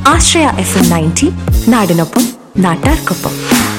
ആശ്രയ F M ninety നാടിനൊപ്പം നാട്ടാർക്കൊപ്പം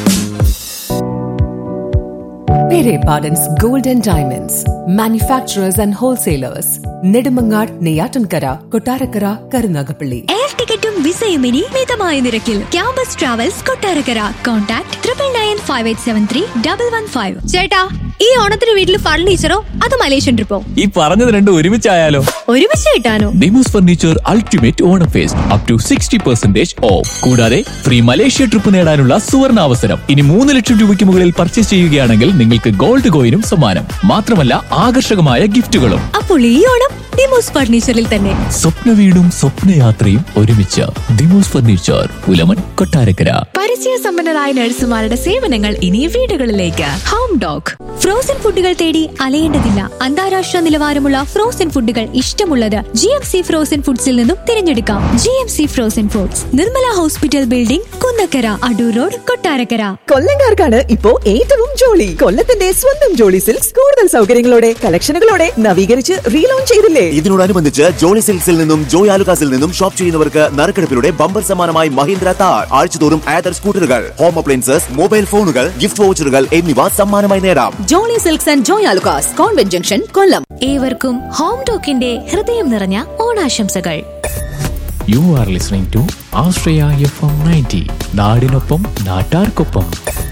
Pere Pardon's Gold and Diamonds, manufacturers and wholesalers, Nedumangad, Neyatankara, Kotarakara, Karunagapalli. Air ടിക്കറ്റും വിസയും ഇനി മിതമായ നിരക്കിൽ campus travels Kottarakkara contact triple nine five eight seven three double one five ചേട്ടാ ഈ ഓണത്തിന് വീട്ടിൽ ഫർണിച്ചറോ അത് മലേഷ്യൻ ട്രിപ്പോ ഈ പറഞ്ഞത് രണ്ടും ഒരുമിച്ചായാലോ ഒരുമിച്ച് കിട്ടാനോ Demos furniture ultimate Onam fest up to sixty percentage off കൂടാതെ ഫ്രീ മലേഷ്യ ട്രിപ്പ് നേടാനുള്ള സുവർണ അവസരം ഇനി മൂന്ന് ലക്ഷം രൂപയ്ക്ക് മുകളിൽ പർച്ചേസ് ചെയ്യുകയാണെങ്കിൽ നിങ്ങൾക്ക് ഗോൾഡ് കോയിനും സമ്മാനം മാത്രമല്ല ആകർഷകമായ ഗിഫ്റ്റുകളും അപ്പോൾ ഈ ഓണം ഡിമോസ് ഫർണിച്ചറിൽ തന്നെ സ്വപ്ന വീടും സ്വപ്നയാത്രയും ഒരുമിച്ച് ദിമോസ് ഫർണിച്ചർ പുലമൻ കൊട്ടാരക്കര പരിചയസമ്പന്നരായ നഴ്സുമാരുടെ സേവനങ്ങൾ ഇനി വീടുകളിലേക്ക് ഹോം ഡോഗ് ഫ്രോസൺ ഫുഡുകൾ തേടി അലയേണ്ടതില്ല അന്താരാഷ്ട്ര നിലവാരമുള്ള ഫ്രോസൺ ഫുഡുകൾ ഇഷ്ടമുള്ളത് ജി എം സി ഫ്രോസൺ ഫുഡ്സിൽ നിന്നും തിരഞ്ഞെടുക്കാം G M C frozen foods Nirmala hospital building Kunnakkara Adoor road Kottarakkara കൊല്ലങ്കാർക്കാണ് ഇപ്പോ ഏറ്റവും ജോളി കൊല്ലത്തിന്റെ സ്വന്തം ജോളി സിൽക്സ് കൂടുതൽ സൗകര്യങ്ങളോടെ കളക്ഷനുകളോടെ നവീകരിച്ച് റീലോഞ്ച് ചെയ്തില്ലേ ഇതിനോടനുബന്ധിച്ച് ജോളി സിൽക്സിൽ നിന്നും ജോയ് ആലുകാസിൽ നിന്നും ഷോപ്പ് ചെയ്യുന്നവർക്ക് നറുക്കെടുപ്പിലൂടെ ബമ്പർ സമ്മാനമായി മഹീന്ദ്ര താർ ആഴ്ചതോറും ആദർ സ്കൂട്ടറുകൾ ഹോം അപ്ലയൻസസ് മൊബൈൽ ഫോണുകൾ ഗിഫ്റ്റ് വൗച്ചറുകൾ എന്നിവ സമ്മാനമായി നേടാം Jolly silks and Joy Alukkas convent junction Kollam ഏവർക്കും ഹോം ടോക്കിന്റെ ഹൃദയം നിറഞ്ഞ ഓണാശംസകൾ you are listening to Ashraya F M ninety നാടിനൊപ്പം നാട്ടാർക്കൊപ്പം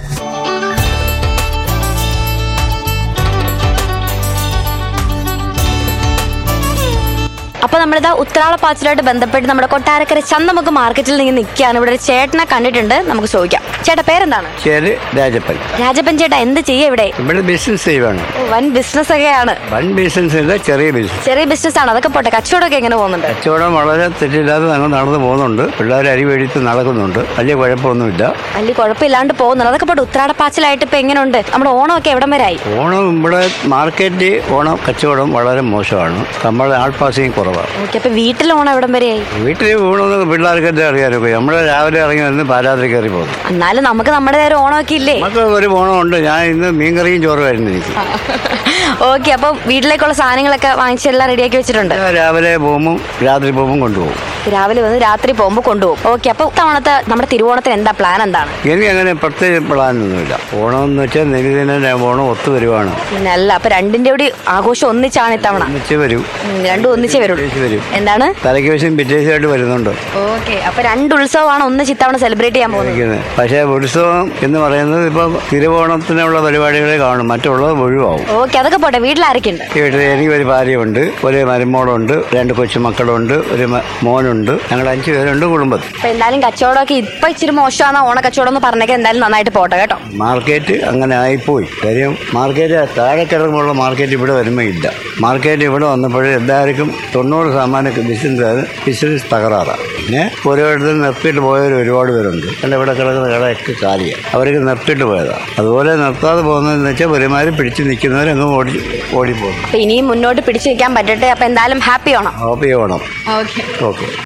അപ്പൊ നമ്മളിതാ ഉത്രാളപ്പാച്ചിലായിട്ട് ബന്ധപ്പെട്ട് നമ്മുടെ കൊട്ടാരക്കര ചന്തമുക്ക് മാർക്കറ്റിൽ നിന്ന് നിൽക്കുകയാണ് ഇവിടെ ഒരു ചേട്ടനെ കണ്ടിട്ടുണ്ട് നമുക്ക് ചോദിക്കാം ചേട്ടാ പേരെന്താണ് പേര് രാജപ്പൻ രാജപ്പൻ ചേട്ടാ എന്ത് ചെയ്യാ ഇവിടെ ഇവിടെ ബിസിനസ് ചെയ്യുവാണ് ഓ, വൻ ബിസിനസ് ഒക്കെയാണ് വൺ ബിസിനസ് ഇല്ല ചെറിയ ബിസിനസ് ചെറിയ ബിസിനസ് ആണ് അതൊക്കെ പോട്ടെ കച്ചവടമൊക്കെ എങ്ങനെ പോകുന്നുണ്ട് കച്ചവടം വളരെ തെറ്റില്ലാതെ ഞങ്ങൾ നടന്നു പോകുന്നുണ്ട് പിള്ളേർ അരി മേടിച്ച് നടക്കുന്നുണ്ട് വലിയ കുഴപ്പമൊന്നുമില്ല വലിയ കുഴപ്പമില്ലാണ്ട് പോകുന്നുണ്ട് അതൊക്കെ പോട്ടെ ഉത്രാടപ്പാച്ചിലായിട്ട് ഇപ്പൊ എങ്ങനെയുണ്ട് നമ്മുടെ ഓണമൊക്കെ എവിടം വരെ ആയി ഓണം ഇവിടെ മാർക്കറ്റ് ഓണം കച്ചവടം വളരെ മോശമാണ് നമ്മുടെ ആൾ പാസിങ് കുറവാണ് ഓക്കെ അപ്പൊ വീട്ടിൽ ഓണം എവിടം വരെ ആയി വീട്ടിൽ ഊണമെന്ന് പിള്ളേർക്കെല്ലാം അറിയാനൊക്കെ നമ്മൾ രാവിലെ ഇറങ്ങി വന്ന് പാരാത്രി കയറി പോകുന്നു എന്നാലും നമുക്ക് നമ്മുടെ നേരെ ഓണമൊക്കെ ഇല്ലേ നമുക്ക് ഒരു ഓണമുണ്ട് ഞാൻ ഇന്ന് മീൻകറിയും ചോറുമായിരുന്നു എനിക്ക് ഓക്കെ അപ്പൊ വീട്ടിലേക്കുള്ള സാധനങ്ങളൊക്കെ വാങ്ങിച്ചെല്ലാം റെഡിയാക്കി വെച്ചിട്ടുണ്ട് ഞാൻ രാവിലെ പോകുമ്പോൾ രാത്രി പോകുമ്പോൾ കൊണ്ടുപോകും രാവിലെ വന്ന് രാത്രി പോകുമ്പോൾ കൊണ്ടുപോകും ഓക്കെ അപ്പൊ തവണത്തെ നമ്മുടെ തിരുവോണത്തിന് എന്താ പ്ലാൻ എന്താണ് എനിക്ക് അങ്ങനെ പ്രത്യേക പ്ലാനൊന്നുമില്ല ഓണം എന്ന് വെച്ചാൽ നികുതിനെ ഓണം ഒത്തു വരുവാണ് പിന്നെ അല്ല അപ്പൊ രണ്ടിന്റെ കൂടി ആഘോഷം ഒന്നിച്ചാണ് ഇത്തവണ ഒന്നിച്ച് വരും ഉം, രണ്ടും ഒന്നിച്ചേ വരുള്ളൂ ഒന്നിച്ച് വരും എന്താണ് തലയ്ക്ക് വശം പിറ്റേശമായിട്ട് വരുന്നുണ്ട് ഓക്കെ അപ്പൊ രണ്ട് ഉത്സവമാണ് ഒന്നിച്ച് ഇത്തവണ സെലിബ്രേറ്റ് ചെയ്യാൻ പോകുന്നത് ഇരിക്കുന്നത്. പക്ഷേ ഉത്സവം എന്ന് പറയുന്നത് ഇപ്പം തിരുവോണത്തിനുള്ള പരിപാടികളെ കാണും മറ്റുള്ളത് ഒഴിവാകും ഓക്കെ അതൊക്കെ പോട്ടെ വീട്ടിൽ ആരൊക്കെ ഉണ്ട് ഈ വീട്ടിൽ എനിക്ക് ഒരു ഭാര്യയുണ്ട് ഒരു മരുമോളുണ്ട് രണ്ട് കൊച്ചുമക്കളുണ്ട് ഒരു മ- മോനുണ്ട് ഞങ്ങൾ അഞ്ചു പേരുണ്ട് കുടുംബത്തിൽ അപ്പൊ എന്തായാലും കച്ചവടമൊക്കെ ഇപ്പൊ ഇച്ചിരി മോശമാണ് ഓണ കച്ചവടം എന്ന് പറഞ്ഞേക്കെ എന്തായാലും നന്നായിട്ട് പോട്ടെ കേട്ടോ മാർക്കറ്റ് അങ്ങനെ ആയിപ്പോയി കാര്യം മാർക്കറ്റ് താഴെ കിടക്കുമ്പോഴുള്ള മാർക്കറ്റ് ഇവിടെ വരുമ്പോൾ ഇല്ല മാർക്കറ്റ് ഇവിടെ വന്നപ്പോൾ എല്ലാവർക്കും തൊണ്ണൂറ് ശതമാനം ബിസിനസ് ബിസിനസ് തകരാറാണ് പിന്നെ ഓരോരുത്തരും നിർത്തിയിട്ട് പോയവർ ഒരുപാട് പേരുണ്ട് എൻ്റെ ഇവിടെ കിടക്കുന്ന കടയൊക്കെ കാലിയാണ് അവർക്ക് നിർത്തിയിട്ട് പോയതാണ് അതുപോലെ നിർത്താതെ പോകുന്നതെന്ന് വെച്ചാൽ ഒരുമാതിരി പിടിച്ച് നിൽക്കുന്നവരങ്ങ് ഓടി ഓടിപ്പോകും അപ്പൊ ഇനിയും മുന്നോട്ട് പിടിച്ചു നിൽക്കാൻ പറ്റട്ടെ അപ്പൊ എന്തായാലും happy Onam happy Onam okay okay